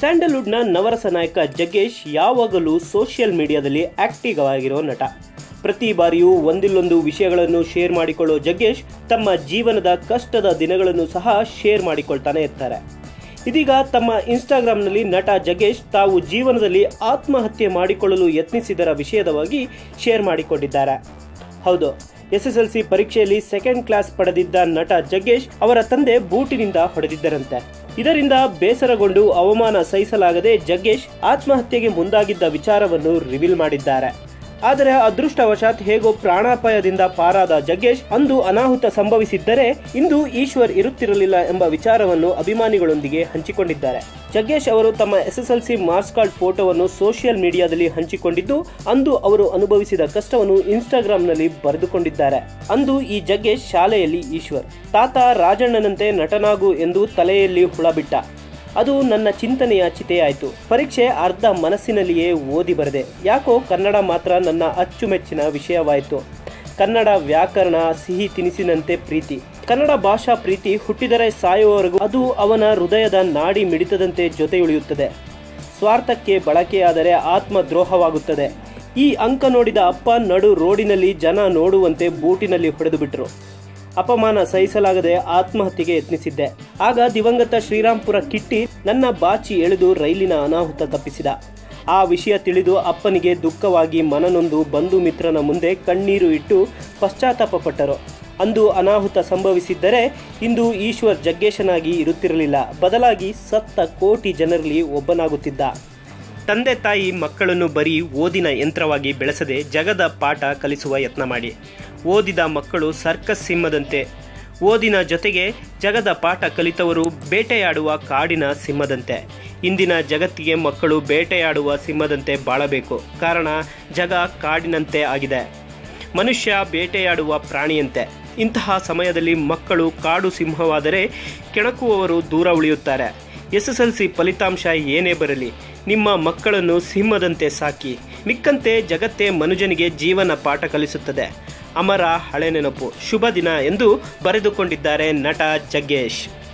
ಸ್ಯಾಂಡಲ್ವುಡ್ನ ನವರಸ ನಾಯಕ ಜಗ್ಗೇಶ್ ಯಾವಾಗಲೂ ಸೋಷಿಯಲ್ ಮೀಡಿಯಾದಲ್ಲಿ ಆಕ್ಟಿವ್ ಆಗಿರೋ ನಟ ಪ್ರತಿ ಬಾರಿಯೂ ಒಂದಿಲ್ಲೊಂದು ವಿಷಯಗಳನ್ನು ಶೇರ್ ಮಾಡಿಕೊಳ್ಳೋ ಜಗ್ಗೇಶ್ ತಮ್ಮ ಜೀವನದ ಕಷ್ಟದ ದಿನಗಳನ್ನು ಸಹ ಶೇರ್ ಮಾಡಿಕೊಳ್ತಾನೆ ಇರ್ತಾರೆ ಇದೀಗ ತಮ್ಮ ಇನ್ಸ್ಟಾಗ್ರಾಂನಲ್ಲಿ ನಟ ಜಗ್ಗೇಶ್ ತಾವು ಜೀವನದಲ್ಲಿ ಆತ್ಮಹತ್ಯೆ ಮಾಡಿಕೊಳ್ಳಲು ಯತ್ನಿಸಿದರ ವಿಷಯದವಾಗಿ ಶೇರ್ ಮಾಡಿಕೊಂಡಿದ್ದಾರೆ ಹೌದು ಎಸ್ಎಸ್ಎಲ್ಸಿ ಪರೀಕ್ಷೆಯಲ್ಲಿ ಸೆಕೆಂಡ್ ಕ್ಲಾಸ್ ಪಡೆದಿದ್ದ ನಟ ಜಗ್ಗೇಶ್ ಅವರ ತಂದೆ ಬೂಟಿನಿಂದ ಹೊಡೆದಿದ್ದರಂತೆ ಇದರಿಂದ ಬೇಸರಗೊಂಡು ಅವಮಾನ ಸಹಿಸಲಾಗದೆ ಜಗ್ಗೇಶ್ ಆತ್ಮಹತ್ಯೆಗೆ ಮುಂದಾಗಿದ್ದ ವಿಚಾರವನ್ನು ರಿವೀಲ್ ಮಾಡಿದ್ದಾರೆ ಆದರೆ ಅದೃಷ್ಟವಶಾತ್ ಹೇಗೋ ಪ್ರಾಣಾಪಾಯದಿಂದ ಪಾರಾದ ಜಗ್ಗೇಶ್ ಅಂದು ಅನಾಹುತ ಸಂಭವಿಸಿದ್ದರೆ ಇಂದು ಈಶ್ವರ್ ಇರುತ್ತಿರಲಿಲ್ಲ ಎಂಬ ವಿಚಾರವನ್ನು ಅಭಿಮಾನಿಗಳೊಂದಿಗೆ ಹಂಚಿಕೊಂಡಿದ್ದಾರೆ ಜಗ್ಗೇಶ್ ಅವರು ತಮ್ಮ ಎಸ್ಎಸ್ಎಲ್ಸಿ ಮಾರ್ಕ್ಸ್ ಕಾರ್ಡ್ ಫೋಟೋವನ್ನು ಸೋಷಿಯಲ್ ಮೀಡಿಯಾದಲ್ಲಿ ಹಂಚಿಕೊಂಡಿದ್ದು ಅಂದು ಅವರು ಅನುಭವಿಸಿದ ಕಷ್ಟವನ್ನು ಇನ್ಸ್ಟಾಗ್ರಾಂನಲ್ಲಿ ಬರೆದುಕೊಂಡಿದ್ದಾರೆ ಅಂದು ಈ ಜಗ್ಗೇಶ್ ಶಾಲೆಯಲ್ಲಿ ಈಶ್ವರ್ ತಾತ ರಾಜಣ್ಣನಂತೆ ನಟನಾಗು ಎಂದು ತಲೆಯಲ್ಲಿ ಹುಳ ಬಿಟ್ಟ ಅದು ನನ್ನ ಚಿಂತನೆಯ ಚಿತೆಯಾಯಿತು ಪರೀಕ್ಷೆ ಅರ್ಧ ಮನಸ್ಸಿನಲ್ಲಿಯೇ ಓದಿ ಬರೆದೆ ಯಾಕೋ ಕನ್ನಡ ಮಾತ್ರ ನನ್ನ ಅಚ್ಚುಮೆಚ್ಚಿನ ವಿಷಯವಾಯಿತು ಕನ್ನಡ ವ್ಯಾಕರಣ ಸಿಹಿ ತಿನಿಸಿನಂತೆ ಪ್ರೀತಿ ಕನ್ನಡ ಭಾಷಾ ಪ್ರೀತಿ ಹುಟ್ಟಿದರೆ ಸಾಯುವವರೆಗೂ ಅದು ಅವನ ಹೃದಯದ ನಾಡಿ ಮಿಡಿತದಂತೆ ಜೊತೆಯುಳಿಯುತ್ತದೆ ಸ್ವಾರ್ಥಕ್ಕೆ ಬಳಕೆಯಾದರೆ ಆತ್ಮದ್ರೋಹವಾಗುತ್ತದೆ ಈ ಅಂಕ ನೋಡಿದ ಅಪ್ಪ ನಡು ರೋಡಿನಲ್ಲಿ ಜನ ನೋಡುವಂತೆ ಬೂಟಿನಲ್ಲಿ ಹೊಡೆದು ಬಿಟ್ಟರು ಅಪಮಾನ ಸಹಿಸಲಾಗದೆ ಆತ್ಮಹತ್ಯೆಗೆ ಯತ್ನಿಸಿದ್ದೆ ಆಗ ದಿವಂಗತ ಶ್ರೀರಾಮ್ಪುರ ಕಿಟ್ಟಿ ನನ್ನ ಬಾಚಿ ಎಳೆದು ರೈಲಿನ ಅನಾಹುತ ತಪ್ಪಿಸಿದ ಆ ವಿಷಯ ತಿಳಿದು ಅಪ್ಪನಿಗೆ ದುಃಖವಾಗಿ ಮನನೊಂದು ಬಂಧು ಮಿತ್ರನ ಮುಂದೆ ಕಣ್ಣೀರು ಇಟ್ಟು ಪಶ್ಚಾತ್ತಾಪ ಪಟ್ಟರು ಅಂದು ಅನಾಹುತ ಸಂಭವಿಸಿದ್ದರೆ ಇಂದು ಈಶ್ವರ್ ಜಗ್ಗೇಶನಾಗಿ ಇರುತ್ತಿರಲಿಲ್ಲ ಬದಲಾಗಿ ಸತ್ತ ಕೋಟಿ ಜನರಲ್ಲಿ ಒಬ್ಬನಾಗುತ್ತಿದ್ದ ತಂದೆ ತಾಯಿ ಮಕ್ಕಳನ್ನು ಬರೀ ಓದಿನ ಯಂತ್ರವಾಗಿ ಬೆಳೆಸದೆ ಜಗದ ಪಾಠ ಕಲಿಸುವ ಯತ್ನ ಮಾಡಿ ಓದಿದ ಮಕ್ಕಳು ಸರ್ಕಸ್ ಸಿಂಹದಂತೆ ಓದಿನ ಜೊತೆಗೆ ಜಗದ ಪಾಠ ಕಲಿತವರು ಬೇಟೆಯಾಡುವ ಕಾಡಿನ ಸಿಂಹದಂತೆ ಇಂದಿನ ಜಗತ್ತಿಗೆ ಮಕ್ಕಳು ಬೇಟೆಯಾಡುವ ಸಿಂಹದಂತೆ ಬಾಳಬೇಕು ಕಾರಣ ಜಗ ಕಾಡಿನಂತೆ ಆಗಿದೆ ಮನುಷ್ಯ ಬೇಟೆಯಾಡುವ ಪ್ರಾಣಿಯಂತೆ ಇಂತಹ ಸಮಯದಲ್ಲಿ ಮಕ್ಕಳು ಕಾಡು ಸಿಂಹವಾದರೆ ಕೆಣಕುವವರು ದೂರ ಉಳಿಯುತ್ತಾರೆ ಎಸ್ಎಸ್ಎಲ್ಸಿ ಫಲಿತಾಂಶ ಏನೇ ಬರಲಿ ನಿಮ್ಮ ಮಕ್ಕಳನ್ನು ಸಿಂಹದಂತೆ ಸಾಕಿ ಮಿಕ್ಕಂತೆ ಜಗತ್ತೇ ಮನುಜನಿಗೆ ಜೀವನ ಪಾಠ ಕಲಿಸುತ್ತದೆ ಅಮರ ಹಳೆ ನೆನಪು ಶುಭ ದಿನ ಎಂದು ಬರೆದುಕೊಂಡಿದ್ದಾರೆ ನಟ ಜಗ್ಗೇಶ್